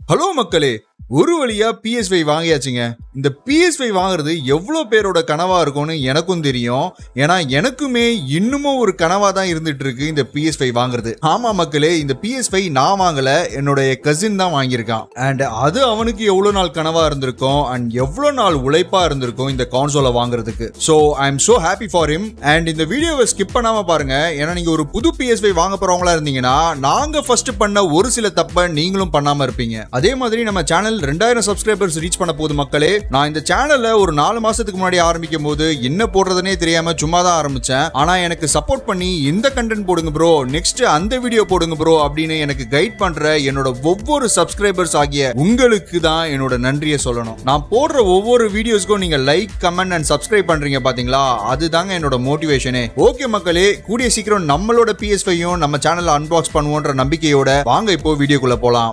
hello மக்களே ஒரு வழியா PS5 வாங்கியாச்சுங்க இந்த PS5 வாங்குறது எவ்வளோ பேரோட கனவா இருக்கும்னு எனக்கும் தெரியும் ஏன்னா எனக்குமே இன்னமும் ஒரு கனவா தான் இருந்துட்டு இருக்கு இந்த PS5 வாங்குறது ஆமா மக்களே இந்த PS5 நான் வாங்கல என்னுடைய கசின் தான் வாங்கியிருக்கான் அண்ட் அது அவனுக்கு எவ்வளோ நாள் கனவா இருந்திருக்கும் அண்ட் எவ்வளோ நாள் உழைப்பா இருந்திருக்கும் இந்த கான்சோலை வாங்குறதுக்கு so I am so happy for him and இந்த வீடியோவை ஸ்கிப் பண்ணாம பாருங்க ஏன்னா நீங்க ஒரு புது PS5 வாங்க போறவங்களா இருந்தீங்கன்னா நாங்க ஃபர்ஸ்ட் பண்ண ஒரு சில தப்பை நீங்களும் பண்ணாம இருப்பீங்க அதே மாதிரி நம்ம சேனல் ரெண்டாயிரம் சப்ஸ்கிரைபர்ஸ் ரீச் பண்ண போகுது மக்களே நான் இந்த சேனல்ல ஒரு நாலு மாசத்துக்கு முன்னாடி ஆரம்பிக்கும் போது என்ன போடுறதுனே தெரியாம சும்மா தான் ஆரம்பிச்சேன் ஆனா எனக்கு சப்போர்ட் பண்ணி இந்த கண்டென்ட் போடுங்க ப்ரோ நெக்ஸ்ட் அந்த வீடியோ போடுங்க ப்ரோ அப்படின்னு எனக்கு கைட் பண்ற என்னோட ஒவ்வொரு சப்ஸ்கிரைபர்ஸ் ஆகிய உங்களுக்கு தான் என்னோட நன்றியை சொல்லணும் நான் போடுற ஒவ்வொரு வீடியோஸ்க்கும் நீங்க லைக் கமெண்ட் அண்ட் சப்ஸ்கிரைப் பண்றீங்க பாத்தீங்களா அதுதாங்க என்னோட மோட்டிவேஷனே ஓகே மக்களே கூடிய சீக்கிரம் நம்மளோட PS5 யும் நம்ம சேனல்ல அன்பாக்ஸ் பண்ணுவோன்ற நம்பிக்கையோட வாங்க இப்போ வீடியோக்குள்ள போலாம்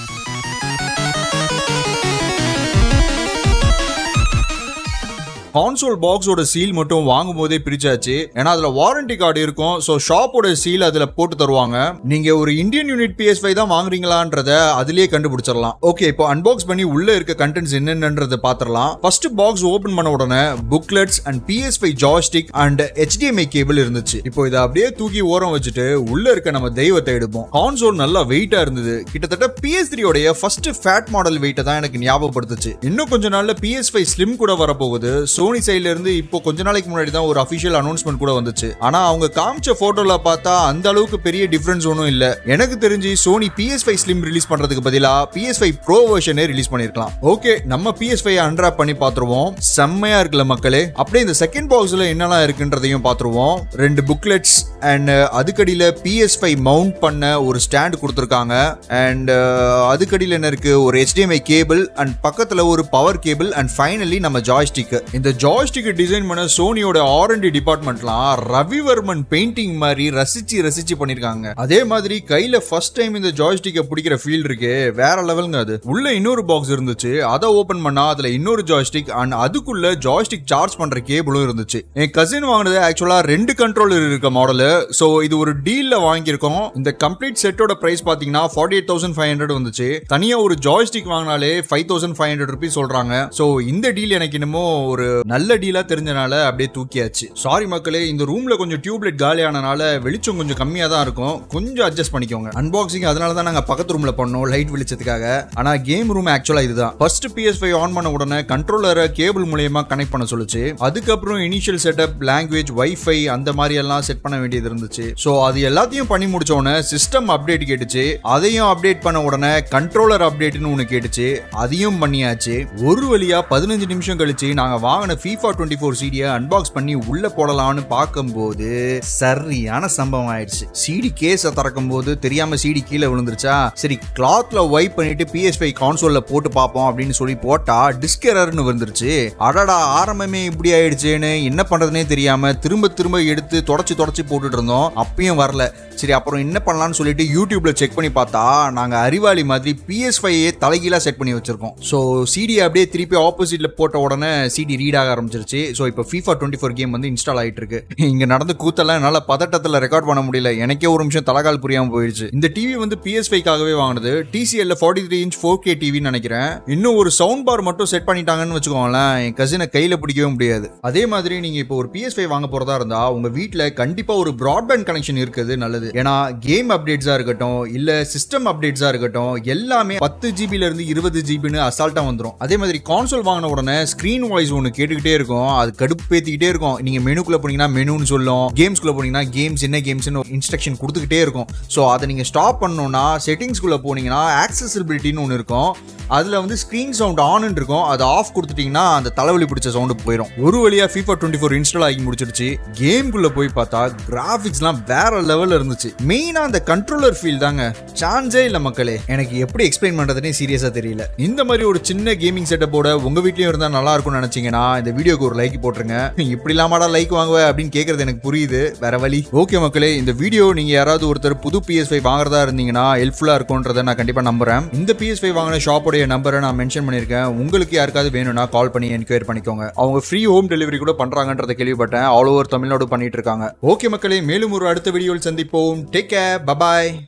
கான்சோல் பாக்ஸோட சீல் மட்டும் வாங்கும் போதே பிரிச்சாச்சு ஏன்னா அதுல வாரண்டி கார்டு இருக்கும் ஸோ ஷாப்போட சீல் அதுல போட்டு தருவாங்க நீங்க ஒரு இந்தியன் யூனிட் PS5 தான் வாங்குறீங்களான்றத அதுலயே கண்டுபிடிச்சிடலாம் ஓகே இப்போ அன்பாக்ஸ் பண்ணி உள்ள இருக்க கண்டென்ட்ஸ் என்னென்னன்றத பாத்திரலாம் ஃபர்ஸ்ட் பாக்ஸ் ஓபன் பண்ண உடனே booklets and PS5 joystick and HDMI cable இருந்துச்சு இப்போ இதை அப்படியே தூக்கி ஓரம் வச்சுட்டு உள்ள இருக்க நம்ம தெய்வத்தை எடுப்போம் கான்சோல் நல்லா வெயிட்டா இருந்தது கிட்டத்தட்ட PS3 உடைய ஃபர்ஸ்ட் ஃபேட் மாடல் வெயிட்டை தான் எனக்கு ஞாபகப்படுத்துச்சு இன்னும் கொஞ்ச நாள்ல PS5 ஸ்லிம் கூட வரப்போகுது சோனி சைடுல இருந்து இப்போ கொஞ்ச நாளைக்கு முன்னாடி தான் ஒரு அபிஷியல் அனௌன்ஸ்மெண்ட் கூட வந்துச்சு ஆனா அவங்க காமிச்ச போட்டோல பார்த்தா அந்த அளவுக்கு பெரிய டிஃபரன்ஸ் ஒன்றும் இல்ல எனக்கு தெரிஞ்சு சோனி PS5 ஸ்லிம் ரிலீஸ் பண்றதுக்கு பதிலா PS5 ப்ரோ வெர்ஷனே ரிலீஸ் பண்ணிருக்கலாம் ஓகே நம்ம PS5 அன்ராப் பண்ணி பாத்துருவோம் செம்மையா இருக்குல்ல மக்களே அப்படியே இந்த செகண்ட் பாக்ஸ்ல என்னெல்லாம் இருக்குன்றதையும் பாத்துருவோம் ரெண்டு புக்லெட்ஸ் அண்ட் அதுக்கடியில PS5 மவுண்ட் பண்ண ஒரு ஸ்டாண்ட் கொடுத்துருக்காங்க அண்ட் அதுக்கடியில் என்ன இருக்கு ஒரு HDMI கேபிள் அண்ட் பக்கத்துல ஒரு பவர் கேபிள் அண்ட் ஃபைனலி நம்ம ஜாய்ஸ்டிக் இந்த ஜாய்ஸ்டிக் டிசைன் பண்ண சோனியோட ஆர்என்டி டிபார்ட்மெண்ட்லாம் ரவிவர்மன் பெயிண்டிங் மாதிரி ரசிச்சு ரசிச்சு பண்ணிருக்காங்க அதே மாதிரி கையில ஃபர்ஸ்ட் டைம் இந்த ஜாய்ஸ்டிக்கை பிடிக்கிற ஃபீல் இருக்கே வேற லெவலுங்க அது உள்ள இன்னொரு பாக்ஸ் இருந்துச்சு அதை ஓபன் பண்ணா அதுல இன்னொரு ஜாய்ஸ்டிக் அண்ட் அதுக்குள்ள ஜாய்ஸ்டிக் சார்ஜ் பண்ற கேபிளும் இருந்துச்சு என் கசின் வாங்கினது ஆக்சுவலா ரெண்டு கண்ட்ரோலர் இருக்க மாடலு ஸோ இது ஒரு டீல்ல வாங்கியிருக்கோம் இந்த கம்ப்ளீட் செட்டோட பிரைஸ் பாத்தீங்கன்னா forty eight thousand five hundred வந்துச்சு தனியா ஒரு ஜாய்ஸ்டிக் வாங்கினாலே five thousand five hundred rupees சொல்றாங்க ஸோ இந்த டீல் எனக்கு என்னமோ ஒரு நல்ல டீலா தெரிஞ்சனால அப்படியே தூக்கியாச்சு சாரி மக்களே இந்த ரூம்ல கொஞ்சம் டியூப்லைட் காலியானனால வெளிச்சம் கொஞ்சம் கம்மியா தான் இருக்கும் கொஞ்சம் அட்ஜஸ்ட் பண்ணிக்கோங்க அன்பாக்சிங் அதனால தான் நாங்க பக்கத்து ரூம்ல பண்ணோம் லைட் வெளிச்சத்துக்காக ஆனா கேம் ரூம் ஆக்சுவலா இதுதான் ஃபர்ஸ்ட் PS5 ஆன் பண்ண உடனே கண்ட்ரோலரை கேபிள் மூலியமா கனெக்ட் பண்ண சொல்லுச்சு அதுக்கப்புறம் இனிஷியல் செட்டப் லாங்குவேஜ் வைஃபை அந்த மாதிரி எல்லாம் செட் பண்ண வேண்டியது இருந்துச்சு ஸோ அது எல்லாத்தையும் பண்ணி முடிச்ச உடனே சிஸ்டம் அப்டேட் கேட்டுச்சு அதையும் அப்டேட் பண்ண உடனே கண்ட்ரோலர் அப்டேட்னு ஒன்று கேட்டுச்சு அதையும் பண்ணியாச்சு ஒரு வழியா பதினஞ்சு நிமிஷம் கழிச்சு நாங்க வாங்கின FIFA டுவெண்ட்டி ஃபோர் சிடியை அன்பாக்ஸ் பண்ணி உள்ள போடலாம்னு பார்க்கும்போது சரியான சம்பவம் ஆயிடுச்சு சிடி கேஸை திறக்கும் போது தெரியாம சிடி கீழே விழுந்துருச்சா சரி கிளாத்ல வைப் பண்ணிட்டு PS5 கான்சோல்ல போட்டு பார்ப்போம் அப்படின்னு சொல்லி போட்டா டிஸ்க் எரர்னு வந்துருச்சு அடடா ஆரம்பமே இப்படி ஆயிடுச்சேன்னு என்ன பண்றதுனே தெரியாம திரும்ப திரும்ப எடுத்து தொடச்சு தொடச்சு போட்டுட்டு இருந்தோம் அப்பயும் வரல சரி அப்புறம் என்ன பண்ணலாம்னு சொல்லிட்டு யூடியூப்ல செக் பண்ணி பார்த்தா நாங்க அறிவாளி மாதிரி PS5 தலைகீழா செட் பண்ணி வச்சிருக்கோம் ஸோ சிடி அப்படியே திருப்பி ஆப்போசிட்ல போட்ட உடனே சிடி ரீட் ஆக ஆரம்பிச்சிருச்சு ஸோ இப்போ FIFA டுவெண்ட்டி ஃபோர் கேம் வந்து இன்ஸ்டால் ஆயிட்டு இருக்கு இங்க நடந்த கூத்தெல்லாம் என்னால பதட்டத்தில் ரெக்கார்ட் பண்ண முடியல எனக்கே ஒரு நிமிஷம் தலகால் புரியாம போயிடுச்சு இந்த டிவி வந்து PS5 காகவே வாங்கினது டிசிஎல்ல forty three inch four K டிவின்னு நினைக்கிறேன் இன்னும் ஒரு சவுண்ட் பார் மட்டும் செட் பண்ணிட்டாங்கன்னு வச்சுக்கோங்களேன் என் கசினை கையில பிடிக்கவே முடியாது அதே மாதிரி நீங்க இப்போ ஒரு PS5 வாங்க போறதா இருந்தா உங்க வீட்ல கண்டிப்பா ஒரு பிராட்பேண்ட் கனெக்ஷன் இருக்குது நல்லது ஏன்னா கேம் அப்டேட்ஸா இருக்கட்டும் இல்ல சிஸ்டம் அப்டேட்ஸா இருக்கட்டும் எல்லாமே பத்து ஜிபில இருந்து இருபது ஜிபின்னு அசால்ட்டா வந்துடும் அதே மாதிரி கான்சோல் வாங்கின உடனே ஸ்கிரீன் வாய்ஸ் ஒன்று கேட்டுக்கிட்டே இருக்கும் அது கடுப்பேத்திக்கிட்டே இருக்கும் நீங்க மெனுக்குள்ள போனீங்கன்னா மெனுன்னு சொல்லும் கேம்ஸ்குள்ள போனீங்கன்னா கேம்ஸ் என்ன கேம்ஸ்னு இன்ஸ்ட்ரக்ஷன் கொடுத்துக்கிட்டே இருக்கும் ஸோ அதை நீங்க ஸ்டாப் பண்ணணும்னா செட்டிங்ஸ்குள்ள போனீங்கன்னா ஆக்சசிபிலிட்டின்னு ஒன்று இருக்கும் அதுல வந்து ஸ்கிரீன் சவுண்ட் ஆன் இருக்கும் அதை ஆஃப் கொடுத்துட்டீங்கன்னா அந்த தலைவலி பிடிச்ச சவுண்டு போயிடும் ஒரு வழியா FIFA டுவெண்ட்டி ஃபோர் இன்ஸ்டால் ஆகி முடிச்சிருச்சு கேம்குள்ள போய் பார்த்தா கிராஃபிக்ஸ்லாம் வேற லெவல்ல இருந்துச்சு மெயினா அந்த கண்ட்ரோலர் ஃபீல் தாங்க சான்ஸே இல்ல மக்களே எனக்கு எப்படி எக்ஸ்பிளைன் பண்றதுனே சீரியஸா தெரியல இந்த மாதிரி ஒரு சின்ன கேமிங் செட்டப்போட உங்க வீட்லயும் இருந்தா நல்லா இருக்கும்னு நினைச்சீங்கன்னா இந்த வீடியோக்கு ஒரு லைக் போட்டுருங்க இப்படி இல்லாமடா லைக் வாங்குவ அப்படின்னு கேக்குறது எனக்கு புரியுது வேற வழி ஓகே மக்களே இந்த வீடியோ நீங்க யாராவது ஒருத்தர் புது PS5 வாங்குறதா இருந்தீங்கன்னா ஹெல்ப்ஃபுல்லா இருக்கும்ன்றதை நான் கண்டிப்பா நம்புறேன் இந்த PS5 வாங்கின ஷாப்போட அவங்களுடைய நம்பரை நான் மென்ஷன் பண்ணியிருக்கேன் உங்களுக்கு யாருக்காவது வேணும்னா கால் பண்ணி என்கொயரி பண்ணிக்கோங்க அவங்க ஃப்ரீ ஹோம் டெலிவரி கூட பண்றாங்கன்றத கேள்விப்பட்டேன் ஆல் ஓவர் தமிழ்நாடு பண்ணிட்டு இருக்காங்க ஓகே மக்களே மேலும் ஒரு அடுத்த வீடியோவில் சந்திப்போம் டேக் கேர் பபாய்